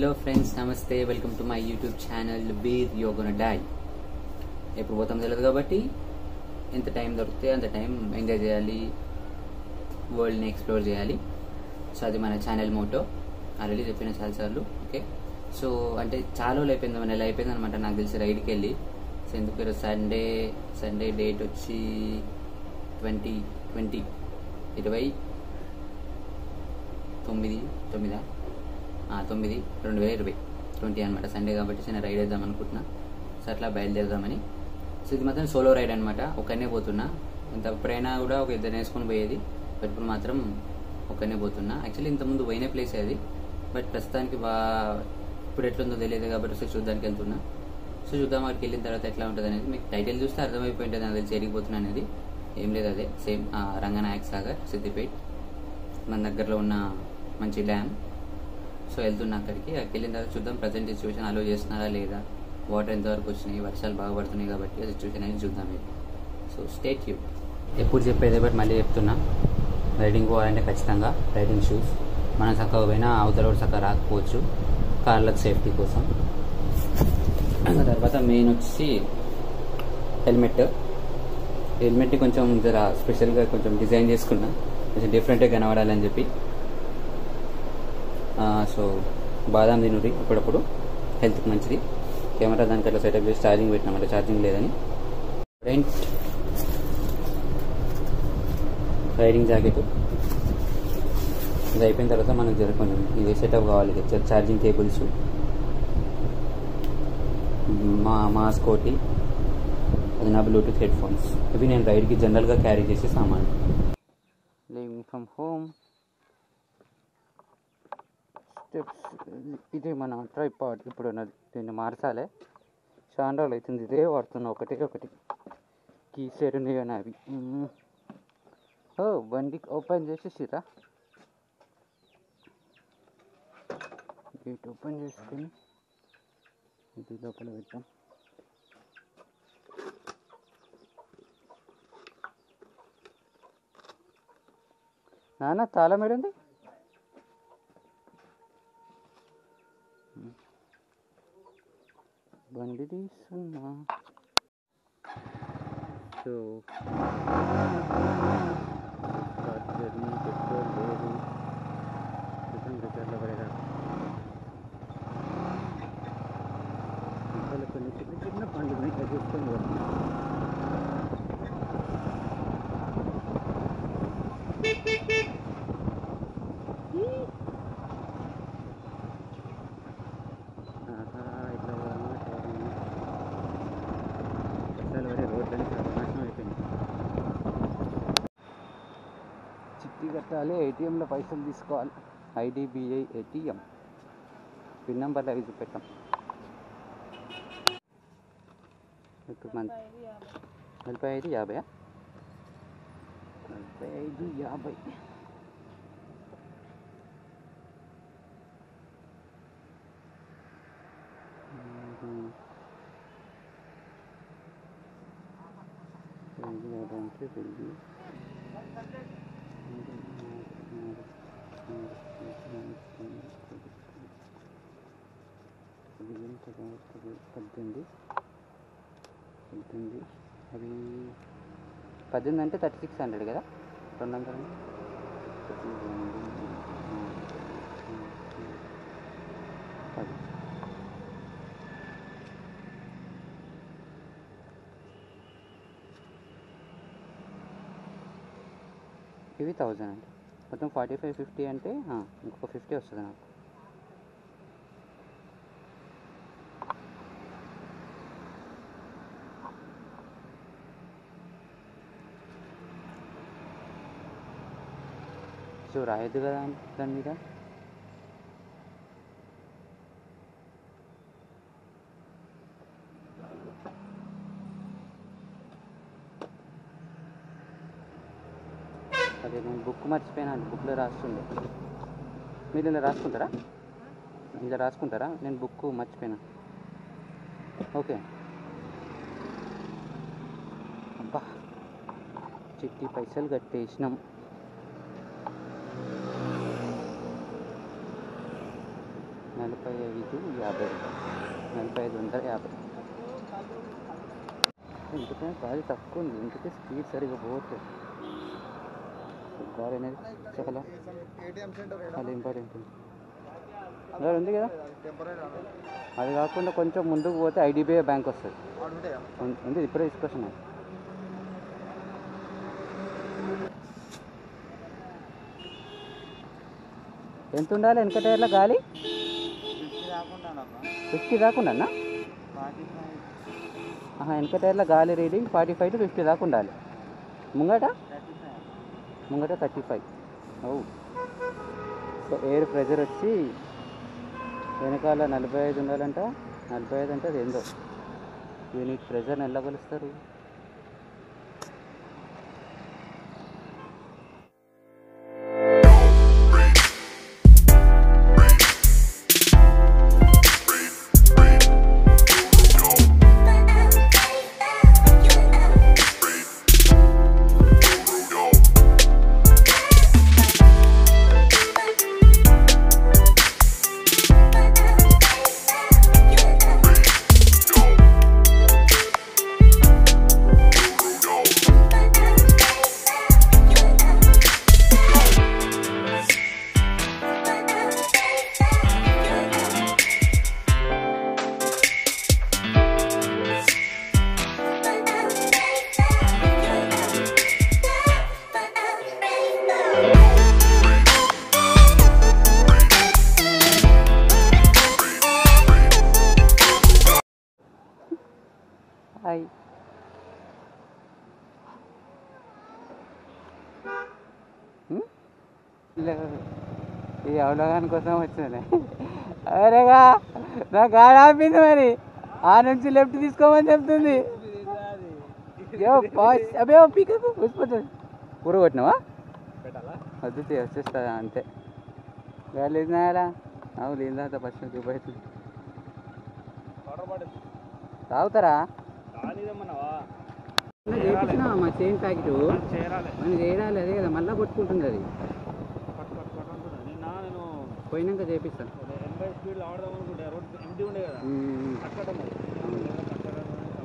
Hello friends నమస్తే welcome to my YouTube channel బీర్ యోగన డై ఎప్పుడు పోతాం తెలియదు కాబట్టి ఎంత టైం దొరికితే అంత టైం ఎంజాయ్ చేయాలి వరల్డ్ని ఎక్స్ప్లోర్ చేయాలి సో అది మన ఛానల్ మోటో ఆల్రెడీ చెప్పిన చాలాసార్లు ఓకే సో అంటే చాలా రోజులు అయిపోయింది మన నెల అయిపోయింది అనమాట నాకు తెలిసి రైడ్కి వెళ్ళి సో ఎందుకు ఈరోజు సండే సండే డేట్ వచ్చి ట్వంటీ ట్వంటీ ఇరవై తొమ్మిది తొమ్మిదా ఆ, తొమ్మిది రెండు వేల ఇరవై ట్వంటీ అనమాట సండే కాబట్టి చిన్న రైడ్ వేద్దాం అనుకుంటున్నా సో అట్లా బయలుదేరదామని సో ఇది మాత్రం సోలో రైడ్ అనమాట ఒక్కనే పోతున్నా ఇంత ఎప్పుడైనా కూడా ఒక ఇద్దరు వేసుకొని పోయేది బట్ ఇప్పుడు మాత్రం ఒక్కనే పోతున్నా యాక్చువల్లీ ఇంతకుముందు పోయిన ప్లేస్ అది బట్ ప్రస్తుతానికి బా ఇప్పుడు ఎట్లుందో తెలియదు కాబట్టి ఒకసారి చూడడానికి వెళ్తున్నా సో చూద్దాం అక్కడికి వెళ్ళిన తర్వాత ఎట్లా ఉంటుంది అనేది మీకు టైటిల్ చూస్తే అర్థమైపోయి ఉంటుంది నాకు తెలిసి ఎరిగిపోతున్నా అనేది ఏం లేదు అదే సేమ్ రంగనాయక్ సాగర్ సిద్దిపేట్ మన దగ్గరలో ఉన్న మంచి డ్యామ్ సో వెళ్తున్నా అక్కడికి అక్కడికి వెళ్ళిన తర్వాత చూద్దాం ప్రజెంట్ సిచ్యువేషన్ అలో చేస్తున్నారా లేదా వాటర్ ఎంతవరకు వచ్చినాయి వర్షాలు బాగా పడుతున్నాయి కాబట్టి ఆ సిచ్యువేషన్ అనేది చూద్దాం ఇది సో స్టేట్ యూ ఎప్పుడు చెప్పేదే బట్ మళ్ళీ చెప్తున్నా రైడింగ్ పోవాలంటే ఖచ్చితంగా రైడింగ్ షూస్ మనం చక్కగా పోయినా అవతల రోడ్ చక్కగా రాకపోవచ్చు కార్లకు సేఫ్టీ కోసం ఆ తర్వాత మెయిన్ వచ్చి హెల్మెట్ హెల్మెట్ కొంచెం జర స్పెషల్గా కొంచెం డిజైన్ చేసుకున్నా కొంచెం డిఫరెంట్గా కనబడాలని చెప్పి ఆ, సో బాదాం తినురి అప్పుడప్పుడు హెల్త్కి మంచిది కెమెరా దానికి అట్లా సెటప్ చేసి ఛార్జింగ్ పెట్టినామంటే ఛార్జింగ్ లేదని రెంట్ రైడింగ్ జాకెట్ ఇది అయిపోయిన తర్వాత మనకు జర కొంచెం ఇది సెటప్ కావాలి ఛార్జింగ్ కేబుల్స్ మా మాస్క్ ఒకటి అది నా బ్లూటూత్ హెడ్ ఫోన్స్ ఇవి నేను రైడ్కి జనరల్గా క్యారీ చేసే సామాన్ లివింగ్ ఫ్రమ్ హోమ్ స్టెప్స్ ఇదే మన ట్రైపాడ్ ఇప్పుడు ఉన్నది దీన్ని మార్చాలి చాలా రోజులు అవుతుంది ఇదే వాడుతున్నా ఒకటి ఒకటి కీస్ ఎరున్నాయో నావి మ్మ్. ఓ బండి ఓపెన్ చేసేసిరా గేట్ ఓపెన్ చేసుకొని ఇది లోపల పెట్టాం నాన్న తాళం ఏడుంది బండి తీస్తున్నా సో జర్నీ పెట్రోల్ లేదు క్రితం రిటర్న్లో పడేదా ఇంకా కొన్ని చిన్న చిన్న పండ్లు ఉన్నాయి అది చూసుకొని పోతున్నా. ఆహా, ఇట్లా పోదామా, ఇట్లా పోదామా. వర్షాలు పడే రోడ్లని సర్వనాశనం అయిపోయింది చిట్టి కట్టాలి ఏటీఎంలో పైసలు తీసుకోవాలి ఐడిబిఐ ఏటీఎం పిన్ నెంబర్లు అవి చూపెట్టాం ఇప్పుడు మన నలభై ఐదు యాభై నలభై ఐదు యాభై మ్మ్. ఐదు యాభై అంటే వెళ్ళి పదిహేను పదహారు పదిహేడు పద్దెనిమిది పద్దెనిమిది అవి పద్దెనిమిది అంటే థర్టీ సిక్స్ హండ్రెడ్ కదా రెండు వందలు పది ఇవి థౌజండ్ అండి మొత్తం ఫార్టీ ఫైవ్ ఫిఫ్టీ అంటే ఆ, ఇంకొక ఫిఫ్టీ వస్తుంది నాకు సో రాయొద్దు కదా దాని మీద అదే నేను బుక్ మర్చిపోయినా బుక్లో రాస్తుండే మీరు ఇలా రాసుకుంటారా ఇలా రాసుకుంటారా నేను బుక్ మర్చిపోయినా ఓకే అబ్బా చిట్టి పైసలు కట్టేసినాం నలభై నలభై ఐదు యాభై నలభై ఐదు వందల యాభై ఇంటికే గాలి తక్కువ ఉంది ఇంటికే స్పీడ్ సరిగా పోవట్లేదు గాలి అనేది చాలా ఏటీఎం సెంటర్ చాలా ఇంపార్టెంట్ ఉంది అలా ఉంది కదా టెంపరీ అది కాకుండా కొంచెం ముందుకు పోతే ఐడిబిఐ బ్యాంక్ వస్తుంది ఉంటాయా ఉం- ఉంది ఇప్పుడే తీసుకొచ్చిన ఎంత ఉండాలి వెనక టైర్లో గాలి ఫిఫ్టీ రాకుండా ఫిఫ్టీ దాకుండా అన్న ఫార్టీ ఫైవ్ ఆహా వెనక టైర్లో గాలి reading forty five to fifty దాకా ఉండాలి ముంగట థర్టీ ఫైవ్ ముంగట థర్టీ ఫైవ్ అవు సో ఎయిర్ ప్రెజర్ వచ్చి వెనకాల నలభై ఐదు ఉండాలంట నలభై ఐదు అంటే అది ఏందో యూనిట్ ప్రెజర్ని ఎలా కొలుస్తారు హాయ్ హ్మ్? లే- ఈ అవగాహన కోసం వచ్చాను అరేగా నా గాడి ఆపింది మరి ఆ నుంచి లెఫ్ట్ తీసుకోమని చెప్తుంది యో పాస్ అబే పీకకు వచ్చిపోతుంది ఊరు కొట్టినావా పెట్టాలా వద్దు తీ, వచ్చేస్తా అంతే గాలి లేదు నాయాలా అవు లేదు తర్వాత ఫస్ట్ చూపవుతుంది వాటర్ బాటిల్ తాగుతారా కానిదేమన్నావా చేయించినా మా చైన్ ప్యాకెట్ చేరాలి మనం చేయడాలి అదే కదా మళ్ళీ కొట్టుకుంటుంది అది పట్టు పట్టు పట్టు అంటున్నా నిన్న నేను పోయినాక చేపిస్తాను ఎనభై స్పీడ్ ఆడదాం అనుకుంటే రోడ్ ఎంటీ ఉండే కదా మ్మ్. కట్టడం అది కట్టడం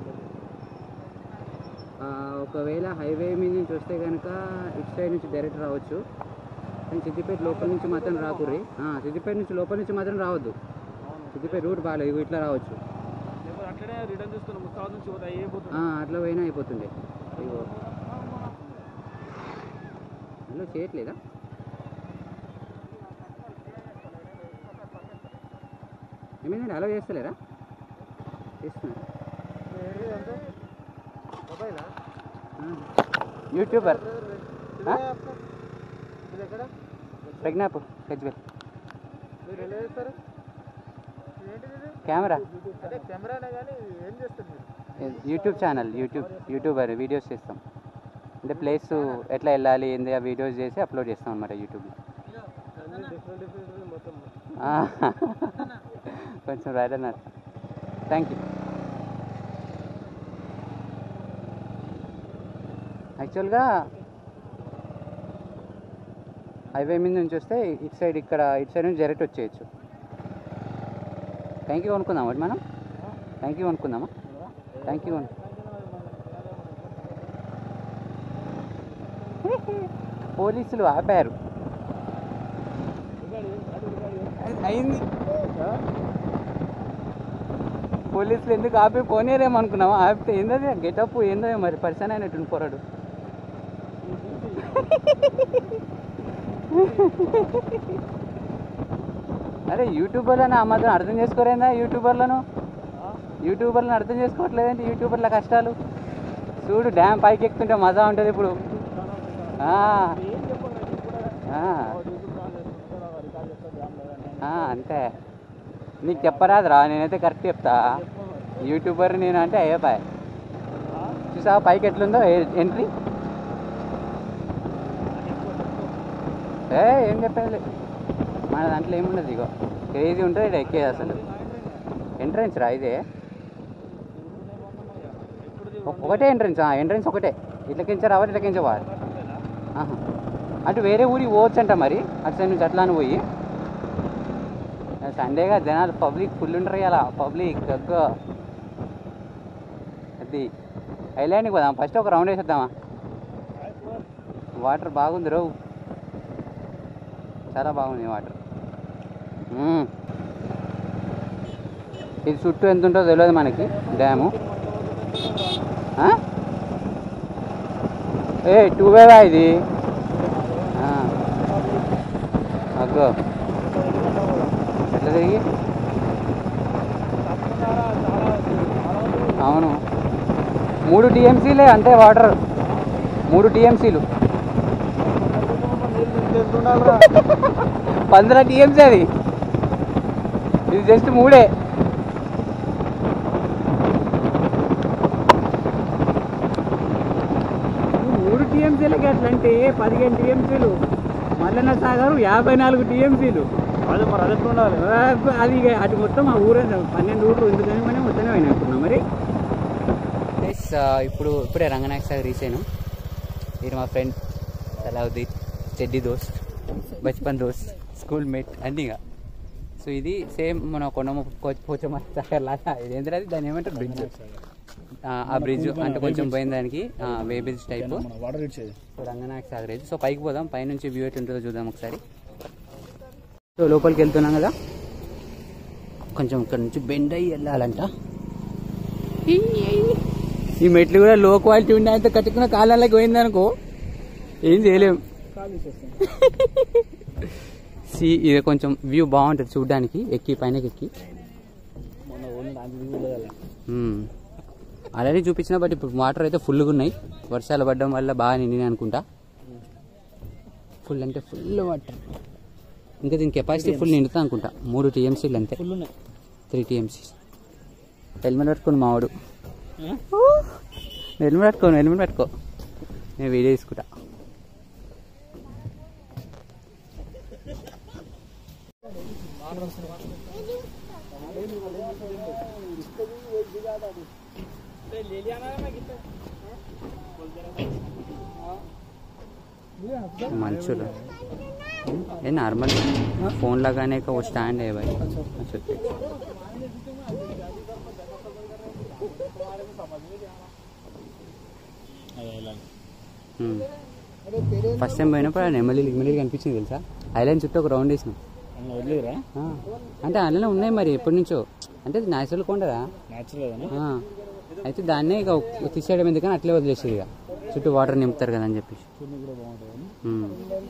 ఆ, ఒకవేళ హైవే మీద నుంచి వస్తే కనుక ఇటు సైడ్ నుంచి డైరెక్ట్ రావచ్చు కానీ సిద్దిపేట లోపల నుంచి మాత్రం రాకుర్రి ఆ, సిద్దిపేట నుంచి లోపల నుంచి మాత్రం రావద్దు అవును సిద్దిపేట రూట్ బాగాలేదు ఇగో ఇట్లా రావచ్చు లేకపోతే అట్లనే రిటర్న్ చేసుకుని ముస్తాబాద్ నుంచి పోతే అయిపోతుంది ఆ, అట్లా పోయినా అయిపోతుండే ఇగో హలో చేయట్లేదా ఏమైందండి అలా చేస్తలేరా చేస్తున్నారు మొబైలా యూట్యూబర్ ఆ? ఇది ఎక్కడ ప్రజ్ఞాపు హెచ్వెల్ మీరు ఎలా చేస్తారు ఏంటిది ఇది? కెమెరా అదే కెమెరానే కానీ ఏం చేస్తారు మీరు YouTube channel YouTube YouTuber videos చేస్తాం అంటే ప్లేస్ ఎట్లా వెళ్ళాలి ఏంది ఆ వీడియోస్ చేసి అప్లోడ్ చేస్తాం అనమాట యూట్యూబ్లో అన్ని డిఫరెంట్ డిఫరెంట్ మొత్తం కొంచెం రైట్ అన్నారు థ్యాంక్ యూ యాక్చువల్గా హైవే మీద నుంచి వస్తే ఇటు సైడ్ ఇక్కడ ఇటు సైడ్ నుంచి డైరెక్ట్ వచ్చేయచ్చు థ్యాంక్ యూ అనుకుందాం ఒకటి మనం థ్యాంక్ యూ అనుకుందామా థ్యాంక్ యూ పోలీసులు ఆపారు అయింది పోలీసులు ఎందుకు ఆపి పోనీరేమో అనుకున్నావా ఆపితే ఏందది గెటప్ ఏందో మరి పరిచయం అయినట్టు పోరాడు అరే యూట్యూబర్లను ఆ మాత్రం అర్థం చేసుకోరేందా యూట్యూబర్లను యూట్యూబర్లను అర్థం చేసుకోవట్లేదంటే యూట్యూబర్ల కష్టాలు చూడు డ్యామ్ పైకి ఎక్కుతుంటే మజా ఉంటుంది ఇప్పుడు ఆ, ఏం చెప్పండి నాకు ఇప్పుడు ఆ, యూట్యూబ్ ఛానల్ చేసుకుంటారా రికార్డ్ చేస్తారు జామ్ లేదండి ఆ, అంతే నీకు చెప్పరాదురా నేనైతే కరెక్ట్ చెప్తా యూట్యూబర్ నేను అంటే అయ్యపాయ్ చూసావా పైకి ఎట్లుందో ఎంట్రీ ఏ ఏం చెప్పేది లేదు. మన దాంట్లో ఏముండదు ఇగో క్రేజీ ఉంటుంది ఇక్కడ ఎక్కేది అసలు ఎంట్రన్స్ రా ఇదే ఒ- ఒకటే ఎంట్రన్స్ ఎంట్రన్స్ ఒకటే ఇట్లకించ రావాలి ఇట్లకించ పోవాలి ఆహా. అటు వేరే ఊరికి పోవచ్చంట మరి అటు సైడ్ నుంచి అట్లా అని పోయి సండేగా జనాలు పబ్లిక్ ఫుల్ ఉంటారు కదా పబ్లిక్ గగ్గో అది ఐలాండ్కి పోదాం ఫస్ట్ ఒక రౌండ్ వేసేద్దామా వాటర్ బాగుంది రో చాలా బాగుంది వాటర్ మ్మ్. ఇది చుట్టూ ఎంత ఉంటుందో తెలియదు మనకి డ్యాము ఆ? ఏ టూ వేవా ఇది ఆ. అగ్గో ఎట్లా తిరిగి అవును మూడు టీఎంసీలే అంతే వాటర్ మూడు టీఎంసీలు పంద్రహ టీఎంసీ అది ఇది జస్ట్ మూడే మూడు టీఎంసీలకి ఎట్లా అంటే పదిహేను టీఎంసీలు మల్లన్న సాగర్ యాభై నాలుగు టీఎంసీలు అదే మరి అది ఎట్లా ఉండాలి అది ఇక అటు మొత్తం ఆ ఊరే పన్నెండు ఊరు ఎందుకని మనం మొత్తమే అయినా అనుకున్నాం మరి ఇప్పుడు ఇప్పుడే రంగనాయక సాగర్ రీసాను ఇది మా ఫ్రెండ్ సలావుద్దీన్ చెడ్డి దోస్త్ బచ్పన్ దోస్త్ స్కూల్ మేట్ అన్నీగా సో ఇది సేమ్ మన కొండమ పోచమ్మ సాగర్ లాగా ఇది ఏంటంటే దాన్ని ఏమంటారు బ్రిడ్జ్ ఆ బ్రిడ్జ్ అంటే కొంచెం పోయిన దానికి వే బ్రిడ్జ్ టైప్ వాటర్ ఇచ్చేది సో రంగనాయక సాగర్ ఇది సో పైకి పోదాం పైనుంచి వ్యూ ఎటు ఉంటుందో చూద్దాం ఒకసారి సో లోపలికి వెళ్తున్నాం కదా కొంచెం ఇక్కడ నుంచి బెండ్ అయ్యి వెళ్ళాలంట ఈ మెట్లు కూడా లో క్వాలిటీ ఉండే అంత కట్టుకున్న కాలంలోకి పోయిందనుకో ఏం చేయలేం సి ఇది కొంచెం వ్యూ బాగుంటుంది చూడడానికి ఎక్కి పైనకి ఎక్కి మొన్న ఓన్లీ దాని దిగులేదు ఆల్రెడీ చూపించిన బట్ ఇప్పుడు వాటర్ అయితే ఫుల్గా ఉన్నాయి వర్షాలు పడడం వల్ల బాగా నిండినాయి అనుకుంటా ఫుల్ అంటే ఫుల్ వాటర్ ఇంకా దీని కెపాసిటీ ఫుల్ నిండుతా అనుకుంటా మూడు టీఎంసీలు అంతే ఫుల్ ఉన్నాయి త్రీ టీఎంసీ హెల్మెట్ పెట్టుకోను మావాడు హెల్మెట్ పెట్టుకోను హెల్మెట్ పెట్టుకో నేను వీడియో తీసుకుంటా మంచులు ये नॉर्मल फोन लगाने का वो स्टैंड है भाई अच्छा अच्छा ఫస్ట్ టైం పోయినప్పుడు ఆ నెమలి నెమలి కనిపించింది తెలుసా ఐలాండ్ చుట్టూ ఒక రౌండ్ వేసినాం వదిలేరా ఆ, అంటే అందులో ఉన్నాయి మరి ఎప్పటి నుంచో అంటే అది న్యాచురల్ కొండరా న్యాచురల్ ఆ, అయితే దాన్నే ఇక తీసేయడం ఎందుకని అట్లే వదిలేసేది ఇక చుట్టూ వాటర్ నింపుతారు కదా అని చెప్పేసి చూడని కూడా బాగుంటుంది ఉమ్.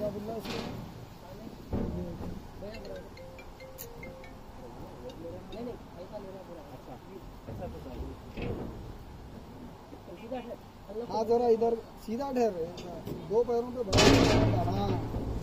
हाँ जरा इधर सीधा ठहर दो पैरों पे बैठ हाँ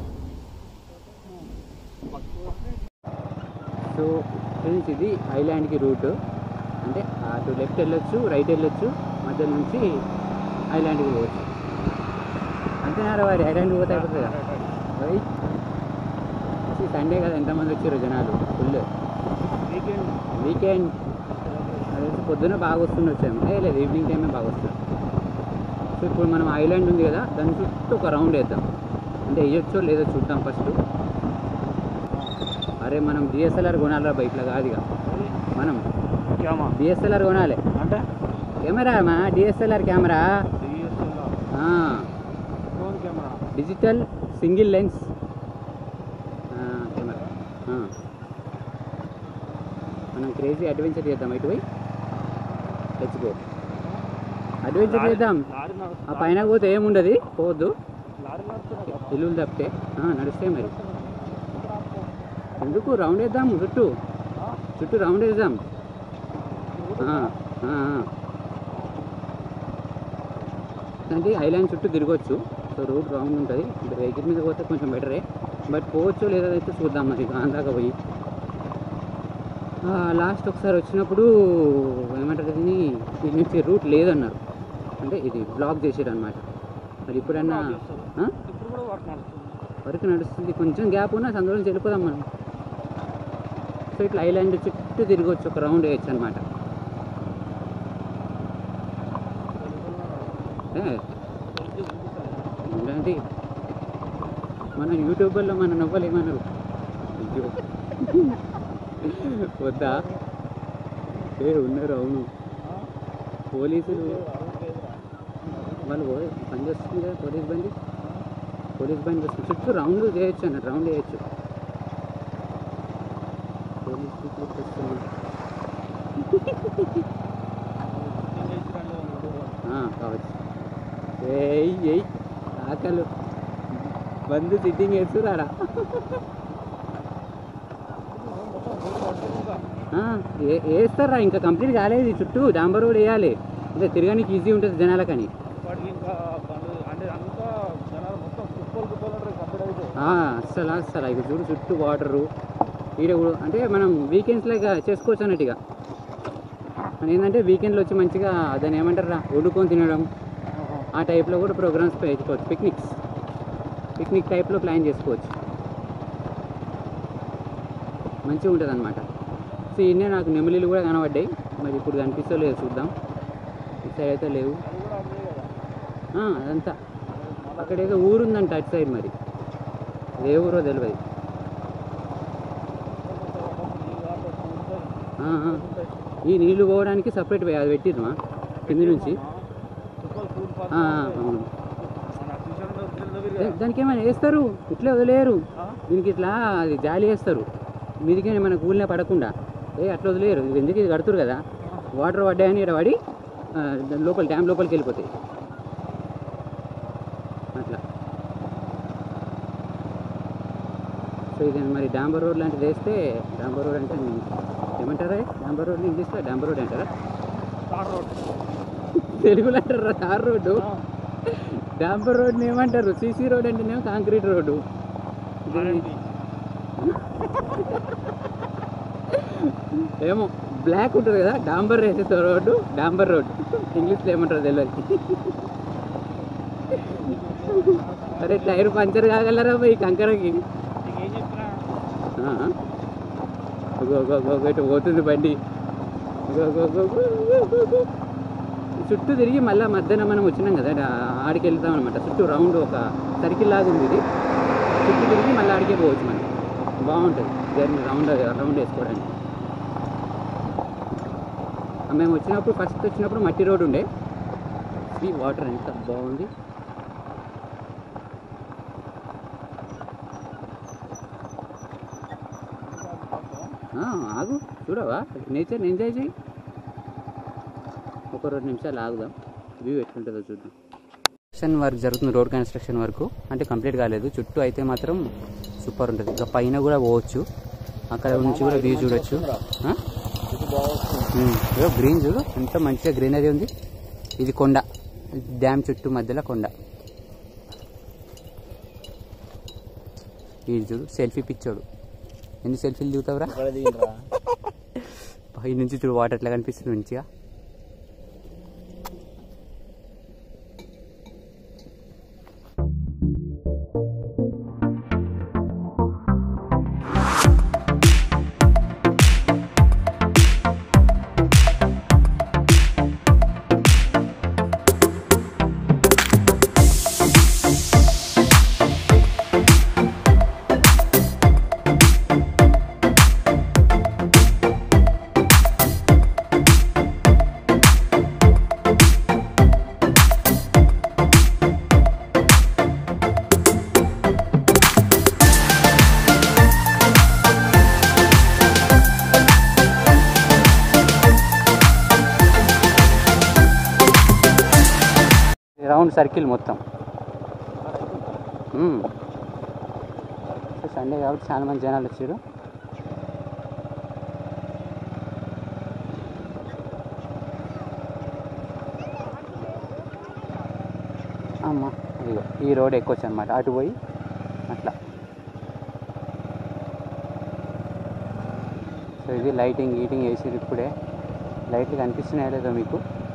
సో ఫ్రెండ్స్ ఇది ఐలాండ్కి రూట్ అంటే అటు లెఫ్ట్ వెళ్ళొచ్చు రైట్ వెళ్ళొచ్చు మధ్య నుంచి ఐలాండ్కి పోవచ్చు అంతేనారా వారి ఐలాండ్కి పోతే అయిపోతుంది కదా రైట్ సండే కదా ఎంతమంది వచ్చారు జనాలు ఫుల్ వీకెండ్ వీకెండ్ అది వచ్చి పొద్దున్న బాగా వస్తుంది వచ్చాము ఏ లేదు ఈవినింగ్ టైమే బాగా వస్తుంది సో ఇప్పుడు మనం ఐలాండ్ ఉంది కదా దాని చుట్టూ ఒక రౌండ్ వేద్దాం అంటే వేయొచ్చో లేదో చూద్దాం ఫస్ట్ అరే మనం డిఎస్ఎల్ఆర్ కొనాలిరా బైక్లో కాదు ఇక మనం క్యామా డిఎస్ఎల్ఆర్ కొనాలి అంటే కెమెరా మా DSLR camera drone camera digital single lens camera ఆ. మనం క్రేజీ అడ్వెంచర్ చేద్దాం ఇటు పోయి లెట్స్ గో అడ్వెంచర్ చేద్దాం లారీ ఆ నడుస్తుంది పైన పోతే ఏముండదు పోవద్దు లారీ నడుస్తుంది ఇల్లులు తప్పితే ఆ, నడుస్తాయి మరి ఎందుకు రౌండ్ వేద్దాం చుట్టూ చుట్టూ రౌండ్ వేద్దాం ఆ, ఆ, ఆ. అంటే ఐలాండ్ చుట్టూ తిరగొచ్చు సో రోడ్ రౌండ్ ఉంటుంది అంటే వెహికల్ మీద పోతే కొంచెం బెటరే బట్ పోవచ్చు లేదా అయితే చూద్దాం మరి దాకా పోయి లాస్ట్ ఒకసారి వచ్చినప్పుడు ఏమంటారు దీన్ని ఇది నుంచి రూట్ లేదన్నారు అంటే ఇది బ్లాక్ చేసారు అనమాట మరి ఇప్పుడన్నా ఆ? ఇప్పుడు కూడా వర్క్ నడుస్తుంది వరకు నడుస్తుంది కొంచెం గ్యాప్ ఉన్నా అందులో నుంచి వెళ్ళిపోదాం మనం సో ఇట్లా ఐలాండ్ చుట్టూ తిరగవచ్చు ఒక రౌండ్ వేయచ్చు అనమాట ఇలాంటి మన యూట్యూబర్లో మన నవ్వలు ఏమన్నారు అయ్యో వద్దా ఏ ఉన్నారు అవును పోలీసులు వాళ్ళు పో- పని చేస్తుంది కదా పోలీస్ బండి పోలీస్ బండి వస్తుంది చుట్టూ రౌండ్ చేయొచ్చు అన్నట్టు రౌండ్ చేయొచ్చు పోలీస్ పీపుల్ వస్తున్నారు ఆ, కావచ్చు ఏయ్ ఏయ్ ఆకలు బంధు సిట్టింగ్ వేస్తురాడా వేస్తారా ఇంకా కంప్లీట్ కాలేదు ఈ చుట్టూ డాంబర్ రోడ్ వేయాలి అంటే తిరగడానికి ఈజీ ఉంటుంది జనాలకని వాడికి ఇంకా బండ్లు అంటే అంతా జనాలు మొత్తం కుప్పలు కుప్పలు ఉంటారు కంప్లీట్ అయితే ఆ, అస్సలు అస్సలు ఇక చూడు చుట్టూ వాటరు ఈడ కూడా- అంటే మనం వీకెండ్స్లో ఇక చేసుకోవచ్చు అన్నట్టుగా మన ఏంటంటే వీకెండ్లో వచ్చి మంచిగా దాన్ని ఏమంటారు రా వండుకొని తినడం ఆ టైప్లో కూడా ప్రోగ్రామ్స్ చేసుకోవచ్చు పిక్నిక్స్ పిక్నిక్ టైప్లో ప్లాన్ చేసుకోవచ్చు మంచిగా ఉంటుంది అనమాట సో ఇన్నే నాకు నెమలీలు కూడా కనబడ్డాయి మరి ఇప్పుడు కనిపిస్తలేదు చూద్దాం ఇటు సైడ్ అయితే లేవు అది కూడా అంతే కదా ఆ, అదంతా అక్కడ ఏదో ఊరుందంట అటు సైడ్ మరి అది ఏ ఊరో తెలియదు ఆ, ఆ. ఈ నీళ్లు పోవడానికి సపరేట్ అది పెట్టిర్మా కింది నుంచి కుప్పలు కూల్ పాస్ ఆ, ఆ, అవును మన చూసాను వచ్చిన దా- దానికి ఏమైనా వేస్తారు ఇట్లే వదిలేరు ఆ? దీనికి ఇట్లా అది జాలి వేస్తారు మీదికి మన కూలినే పడకుండా ఏ అట్లా వదిలేరు ఇది ఎందుకు ఇది కడుతురు కదా వాటర్ పడ్డాయని ఇక్కడ పడి ఆ, దాని లోపల డ్యామ్ లోపలికి వెళ్ళిపోతాయి అట్లా సో ఇది మరి డాంబర్ రోడ్ లాంటిది వేస్తే డాంబర్ రోడ్ అంటే ఏమంటారా డాంబర్ రోడ్ ఇంగ్లీష్లో డాంబర్ రోడ్ అంటారా తార్ రోడ్ తెలుగులో అంటారా తార్ రోడ్డు డాంబర్ రోడ్ని ఏమంటారు సీసీ రోడ్ అంటేనేమో కాంక్రీట్ రోడ్డు ఆర్ఎండి. ఏమో బ్లాక్ ఉంటుంది కదా డాంబర్ వేసే రోడ్డు డాంబర్ రోడ్ ఇంగ్లీష్లో ఏమంటారు తెలియదు అరే టైర్ పంచర్ కాగలరా ఈ కంకరకి నీకు ఏం చెప్తున్నా ఆ. గో గో గో గో ఇటు పోతుంది బండి go go go go go go go. చుట్టూ తిరిగి మళ్ళీ మధ్యాహ్నం మనం వచ్చినాం కదా ఆ- ఆడికి వెళ్తాం అనమాట చుట్టూ రౌండ్ ఒక సర్కిల్ లాగా ఉంది ఇది చుట్టూ తిరిగి మళ్ళీ ఆడికే పోవచ్చు మనం బాగుంటుంది జర్నీ రౌండ్ రౌండ్ వేసుకోవడానికి ఆ మేము వచ్చినప్పుడు ఫస్ట్ వచ్చినప్పుడు మట్టి రోడ్ ఉండే ఈ వాటర్ ఎంత బాగుంది ఆ, ఆగు చూడవా నేచర్ ఎంజాయ్ చేయి ఒక రెండు నిమిషాలు ఆగుదాం వ్యూ ఎట్లుంటుందో చూద్దాం కన్స్ట్రక్షన్ వర్క్ జరుగుతుంది రోడ్ కన్స్ట్రక్షన్ వరకు అంటే కంప్లీట్ కాలేదు చుట్టూ అయితే మాత్రం సూపర్ ఉంటుంది ఇంకా పైన కూడా పోవచ్చు అక్కడ నుంచి కూడా వ్యూ చూడొచ్చు ఆ? ఉమ్, ఇదిగో గ్రీన్ చూడు ఎంత మంచిగా గ్రీనరీ ఉంది ఇది కొండ డ్యామ్ చుట్టూ మధ్యలో కొండ ఇది చూడు సెల్ఫీ పిచ్చోడు ఎన్ని సెల్ఫీలు దిగుతావురా పై నుంచి చూడు వాటర్ ఎట్లా కనిపిస్తుంది మంచిగా రౌండ్ సర్కిల్ మొత్తం మ్మ్. సో సండే కాబట్టి చాలా మంది జనాలు వచ్చారు అమ్మ ఇదిగో ఈ రోడ్ ఎక్కొచ్చు అనమాట అటు పోయి అట్లా సో ఇది లైటింగ్ గీటింగ్ వేసారు ఇప్పుడే లైట్లు కనిపిస్తున్నాయో లేదో మీకు